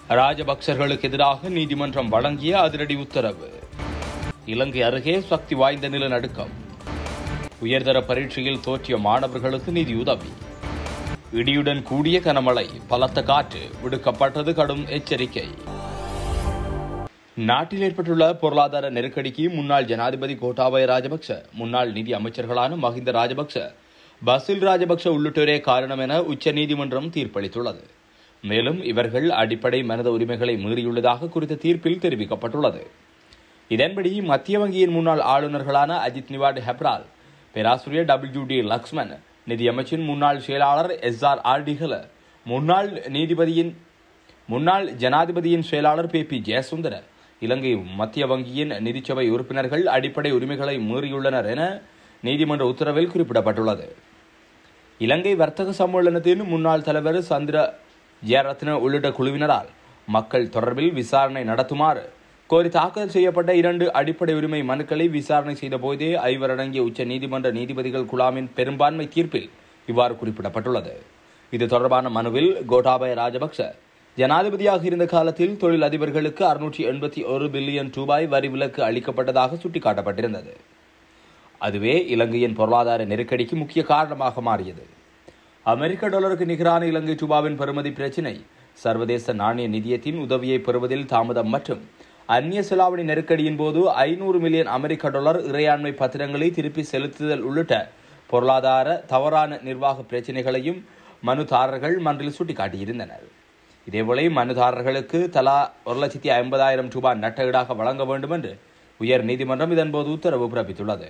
ராஜபக்சர்களுக்கு எதிராக நீதிமன்றம் வழங்கிய அதிரடி உத்தரவு இலங்கை அருகே சக்தி வாய்ந்த நிலநடுக்கம் உயர்தர பரீட்சையில் தோற்றிய மாணவர்களுக்கு நிதியுதவி இடியுடன் கூடிய கனமழை பலத்த காற்று விடுக்கப்பட்டது கடும் எச்சரிக்கை நாட்டில் ஏற்பட்டுள்ள பொருளாதார நெருக்கடிக்கு முன்னாள் ஜனாதிபதி கோட்டாபய ராஜபக்ச முன்னாள் நிதி அமைச்சர்களான மஹிந்த ராஜபக்ச பசில் ராஜபக்ச உள்ளிட்டோரே காரணம் என உச்சநீதிமன்றம் தீர்ப்பளித்துள்ளது மேலும் இவர்கள் அடிப்படை மனித உரிமைகளை மீறியுள்ளதாக குறித்த தீர்ப்பில் தெரிவிக்கப்பட்டுள்ளது இதன்படி மத்திய வங்கியின் முன்னாள் ஆளுநர்களான அஜித் நிவாட் ஹெப்ரால் பேராசிரியர் டபிள்யூ டி லக்ஷ்மன் நிதியமைச்சின் முன்னாள் செயலாளர் எஸ் ஆர் ஆர்டிகல முன்னாள் நீதிபதியின் முன்னாள் ஜனாதிபதியின் செயலாளர் பி பி ஜெயசுந்தர இலங்கை மத்திய வங்கியின் நிதிச்சபை உறுப்பினர்கள் அடிப்படை உரிமைகளை மீறியுள்ளனர் என நீதிமன்ற உத்தரவில் குறிப்பிடப்பட்டுள்ளது இலங்கை வர்த்தக சம்மேளனத்தின் முன்னாள் தலைவர் சந்திர ஜெயரத்ன உள்ளிட்ட குழுவினரால் மக்கள் தொடர்பில் விசாரணை நடத்துமாறு கோரி தாக்கல் செய்யப்பட்ட இரண்டு அடிப்படை உரிமை மனுக்களை விசாரணை செய்த போதே ஐவர் அடங்கிய உச்ச நீதிமன்ற நீதிபதிகள் குழாமின் பெரும்பான்மை தீர்ப்பில் இவ்வாறு குறிப்பிடப்பட்டுள்ளது இது தொடர்பான மனுவில் கோட்டாபய ராஜபக்ச ஜனாதிபதியாக இருந்த காலத்தில் தொழில் அதிபர்களுக்கு அறுநூற்றி எண்பத்தி ஒரு பில்லியன் ரூபாய் வரி விலக்கு அளிக்கப்பட்டதாக சுட்டிக்காட்டப்பட்டிருந்தது அதுவே இலங்கையின் பொருளாதார நெருக்கடிக்கு முக்கிய காரணமாக மாறியது அமெரிக்க டாலருக்கு நிகரான இலங்கை ரூபாவின் பெறுமதி பிரச்சினை சர்வதேச நாணய நிதியத்தின் உதவியை பெறுவதில் தாமதம் மற்றும் அந்நிய செலாவணி நெருக்கடியின் போது ஐநூறு மில்லியன் அமெரிக்க டாலர் இறையாண்மை பத்திரங்களை திருப்பி செலுத்துதல் உள்ளிட்ட பொருளாதார தவறான நிர்வாக பிரச்சினைகளையும் மனுதாரர்கள் மன்றில் சுட்டிக்காட்டியிருந்தனர் இதேவேளை மனுதாரர்களுக்கு தலா ஒரு லட்சத்தி ஐம்பதாயிரம் ரூபாய் நட்டஈடாக வழங்க வேண்டும் என்று உயர் நீதிமன்றம் இதன்போது உத்தரவு பிறப்பித்துள்ளது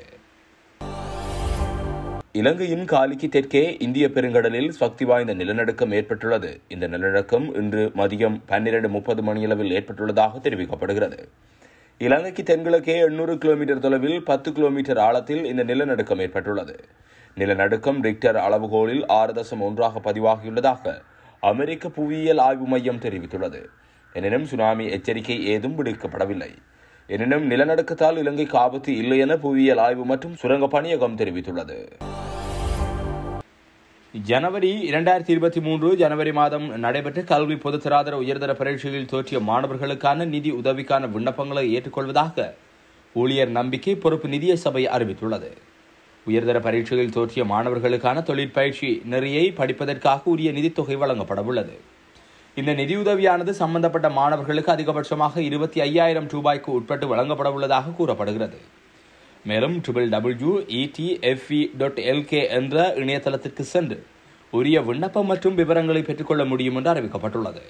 இலங்கையின் காலிக்கு தெற்கே இந்திய பெருங்கடலில் சக்தி வாய்ந்த நிலநடுக்கம் ஏற்பட்டுள்ளது இந்த நிலநடுக்கம் இன்று மதியம் பன்னிரண்டு முப்பது மணியளவில் ஏற்பட்டுள்ளதாக தெரிவிக்கப்படுகிறது இலங்கைக்கு தென்கிழக்கே எண்ணூறு கிலோமீட்டர் தொலைவில் பத்து கிலோமீட்டர் ஆழத்தில் இந்த நிலநடுக்கம் ஏற்பட்டுள்ளது நிலநடுக்கம் ரிக்டர் அளவுகோலில் ஆறு தசம் ஒன்றாக பதிவாகியுள்ளதாக அமெரிக்க புவியியல் ஆய்வு மையம் தெரிவித்துள்ளது எனினும் சுனாமி எச்சரிக்கை ஏதும் விடுக்கப்படவில்லை எனினும் நிலநடுக்கத்தால் இலங்கைக்கு ஆபத்து இல்லை என புவியியல் ஆய்வு மற்றும் சுரங்க பணியகம் தெரிவித்துள்ளது ஜனவரி இரண்டாயிரத்தி இருபத்தி மூன்று ஜனவரி மாதம் நடைபெற்ற கல்வி பொதுத்தராதர உயர்தர பரீட்சையில் தோற்றிய மாணவர்களுக்கான நிதி உதவிக்கான விண்ணப்பங்களை ஏற்றுக்கொள்வதாக ஊழியர் நம்பிக்கை பொறுப்பு நிதிய சபை அறிவித்துள்ளது உயர்தர பரீட்சையில் தோற்றிய மாணவர்களுக்கான தொழிற்பயிற்சி நெறியை படிப்பதற்காக உரிய நிதித்தொகை வழங்கப்படவுள்ளது இந்த நிதியுதவியானது சம்பந்தப்பட்ட மாணவர்களுக்கு அதிகபட்சமாக இருபத்தி ஐயாயிரம் ரூபாய்க்கு உட்பட்டு வழங்கப்பட உள்ளதாக கூறப்படுகிறது மேலும் triple W ETFE dot LK என்ற இணையதளத்திற்கு சென்று உரிய விண்ணப்பம் மற்றும் விவரங்களை பெற்றுக்கொள்ள முடியும் என்று அறிவிக்கப்பட்டுள்ளது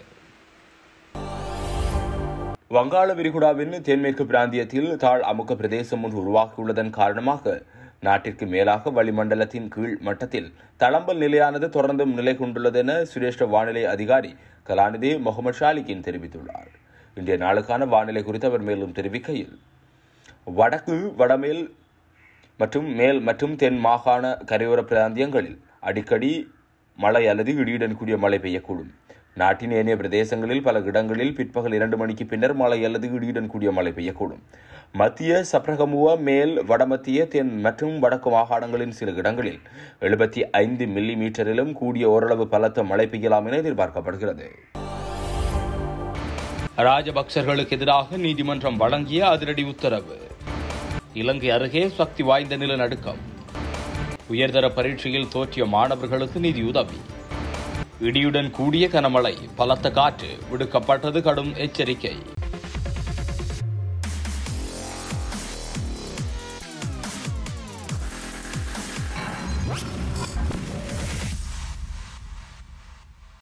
வங்காள விரிகுடாவின் தென்மேற்கு பிராந்தியத்தில் தாழ் அமுக்க பிரதேசம் ஒன்று உருவாகியுள்ளதன் காரணமாக நாட்டிற்கு மேலாக வளிமண்டலத்தின் கீழ் மட்டத்தில் தளம்பல் நிலையானது தொடர்ந்தும் நிலை கொண்டுள்ளது என சிரேஷ்ட வானிலை அதிகாரி கலாநிதி முகமது ஷாலிகின் தெரிவித்துள்ளார் இன்றைய நாளுக்கான வானிலை குறித்து அவர் மேலும் தெரிவிக்கையில் வடக்கு வடமேல் மற்றும் மேல் மற்றும் தென் மாகாண கரையோர பிராந்தியங்களில் அடிக்கடி மழை அல்லது இடியுடன் கூடிய மழை பெய்யக்கூடும் நாட்டின் ஏனைய பிரதேசங்களில் பல இடங்களில் பிற்பகல் இரண்டு மணிக்கு பின்னர் மழை அல்லது இடியுடன் கூடிய மழை பெய்யக்கூடும் மத்திய சப்ரகமுவ மேல் வடமத்திய தென் மற்றும் வடக்கு மாகாணங்களின் சில இடங்களில் எழுபத்தி ஐந்து மில்லி மீட்டரிலும் கூடிய ஓரளவு பலத்த மழை பெய்யலாம் என எதிர்பார்க்கப்படுகிறது ராஜபக்சர்களுக்கு எதிராக நீதிமன்றம் வழங்கிய அதிரடி உத்தரவு இலங்கை அருகே சக்தி வாய்ந்த நிலநடுக்கம் உயர்தர பரீட்சையில் தோற்றிய மாணவர்களுக்கு நிதியுதவி இடியுடன் கூடிய கனமழை பலத்த காற்று விடுக்கப்பட்டது கடும் எச்சரிக்கை